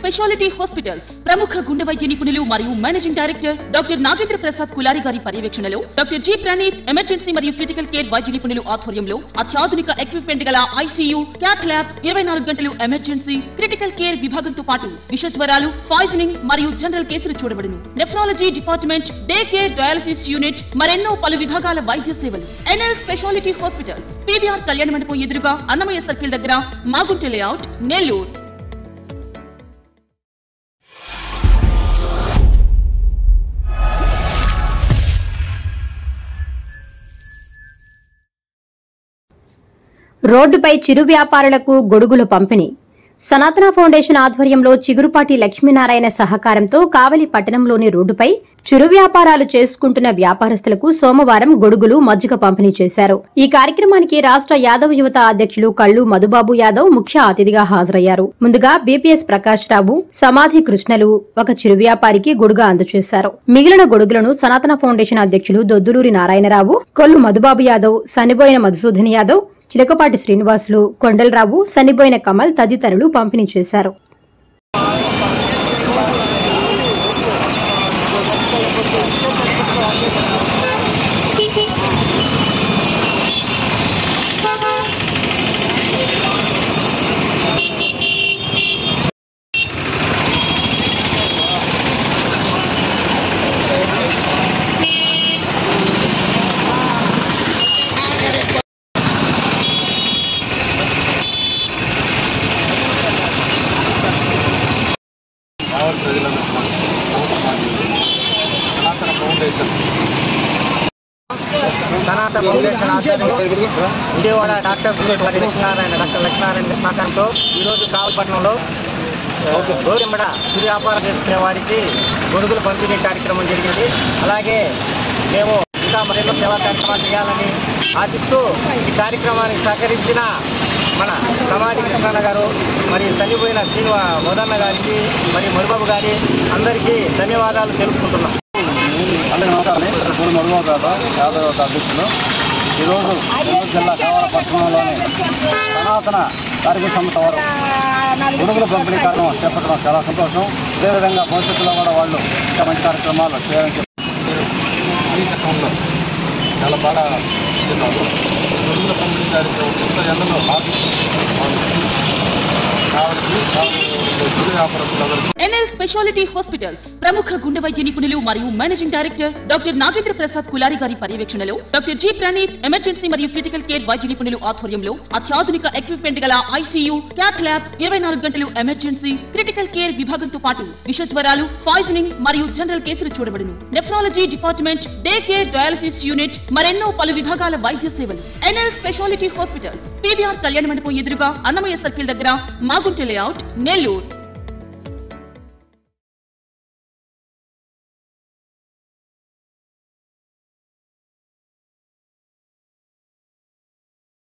speciality hospitals ప్రముఖ గుండె వైద్య నిపుణులు మరియు managing director doctor Nagendra Prasad Kulari గారి పర్యవేక్షణలో డాక్టర్ జి ప్రణీత్ ఎమర్జెన్సీ మరియు క్రిటికల్ కేర్ వైద్య నిపుణులు ఆధ్వర్యంలో అత్యాధునిక ఎక్విప్మెంట్ గల ఐసీయూ క్యాట్ ల్యాబ్ ఇరవై నాలుగు గంటలు ఎమర్జెన్సీ క్రిటికల్ కేర్ విభాగంతో పాటు విష జ్వరాలు పాయిజనింగ్ మరియు జనరల్ కేసులు చూడబడును nephrology department day care dialysis unit మరెన్నో పలు విభాగాల వైద్య సేవలు ఎన్ఎల్ స్పెషాలిటీ హాస్పిటల్స్ పీవీఆర్ కళ్యాణ మండపం ఎదురుగా అన్నమయ్య సర్కిల్ దగ్గర మాగుంట లేఅవుట్ నెల్లూరు రోడ్డుపై చిరు వ్యాపారులకు గొడుగుల పంపిణీ సనాతన ఫౌండేషన్ ఆధ్వర్యంలో చిగురుపాటి లక్ష్మీనారాయణ సహకారంతో కావలి పట్టణంలోని రోడ్డుపై చిరు వ్యాపారాలు చేసుకుంటున్న వ్యాపారస్తులకు సోమవారం గొడుగులు మజ్జిగ పంపిణీ చేశారు ఈ కార్యక్రమానికి రాష్ట్ర యాదవ్ యువత అధ్యక్షులు కళ్ళు మధుబాబు యాదవ్ ముఖ్య అతిథిగా హాజరయ్యారు ముందుగా బీపీఎస్ ప్రకాష్ రావు సమాధి కృష్ణలు ఒక చిరు వ్యాపారికి గొడుగా అందజేశారు మిగిలిన గొడుగులను సనాతన ఫౌండేషన్ అధ్యక్షులు దొద్దులూరి నారాయణరావు కొల్లు మధుబాబు యాదవ్ సనిబోయిన మధుసూదన్ యాదవ్ చిలకపాటి శ్రీనివాసులు కొండలరావు సన్నిబోయిన కమల్ తదితరులు పంపిణీ చేశారు కావాలి ప్రజలందరూ సనాతన ఫౌండేషన్ సనాతన ఫౌండేషన్ ఆధ్వర్యంలో విజయవాడ డాక్టర్ వారి లక్ష్మీనారాయణ డాక్టర్ లక్ష్మీనారాయణ సహకారంతో ఈరోజు కావలపట్నంలో గోడెమ్మడ చిరు వ్యాపారం చేసుకునే వారికి గొడుగులు పంపిణీ కార్యక్రమం జరిగింది అలాగే మేము ఇంకా మరెన్నో సేవా కార్యక్రమాలు చేయాలని ఆశిస్తూ ఈ కార్యక్రమానికి సహకరించిన మన సమాధి కృష్ణన్న గారు మరి చనిపోయిన శ్రీనివా మోదన్న గారికి మరి మరుబాబు గారి అందరికీ ధన్యవాదాలు తెలుపుకుంటున్నాం అందరి నమస్కారం ఇప్పుడు మరుగోదాత యాదవ అధ్యక్షులు ఈరోజు నెల్లూరు జిల్లా కావాల పట్టణంలోని సనాతన కార్మిక సంస్థ వారు గొడుగుల పంపిణీ కార్యక్రమం చేపట్టడం చాలా సంతోషం అదేవిధంగా భవిష్యత్తులో కూడా వాళ్ళు ఇంకా మంచి కార్యక్రమాలు చేయాలని చెప్పి ఈ చట్టంలో చాలా బాగా చేస్తున్నారు గొడుగుల పంపిణీ కార్యక్రమం ఇంత ఎండలో కావాలి కావాలి గుడి వ్యాపారస్తులందరూ ఎన్ఎల్ స్పెషాలిటీ హాస్పిటల్స్ ప్రముఖ గుండె వైద్య నిపుణులు మరియు managing director doctor Nagendra Prasad Kulari గారి పర్యవేక్షణలో డాక్టర్ జి ప్రణీత్ ఎమర్జెన్సీ మరియు క్రిటికల్ కేర్ వైద్య నిపుణులు ఆధ్వర్యంలో అత్యాధునిక ఎక్విప్మెంట్ గల ఐసీయూ క్యాట్ ల్యాబ్ ఇరవై నాలుగు గంటలు ఎమర్జెన్సీ క్రిటికల్ కేర్ విభాగంతో పాటు విష జ్వరాలు పాయిజనింగ్ మరియు జనరల్ కేసులు చూడబడును nephrology department day care dialysis unit మరెన్నో పలు విభాగాల వైద్య సేవలు ఎన్ఎల్ స్పెషాలిటీ హాస్పిటల్స్ పీవీఆర్ కళ్యాణ మండపం ఎదురుగా అన్నమయ్య సర్కిల్ దగ్గర మాగుంట లేఅవుట్ నెల్లూరు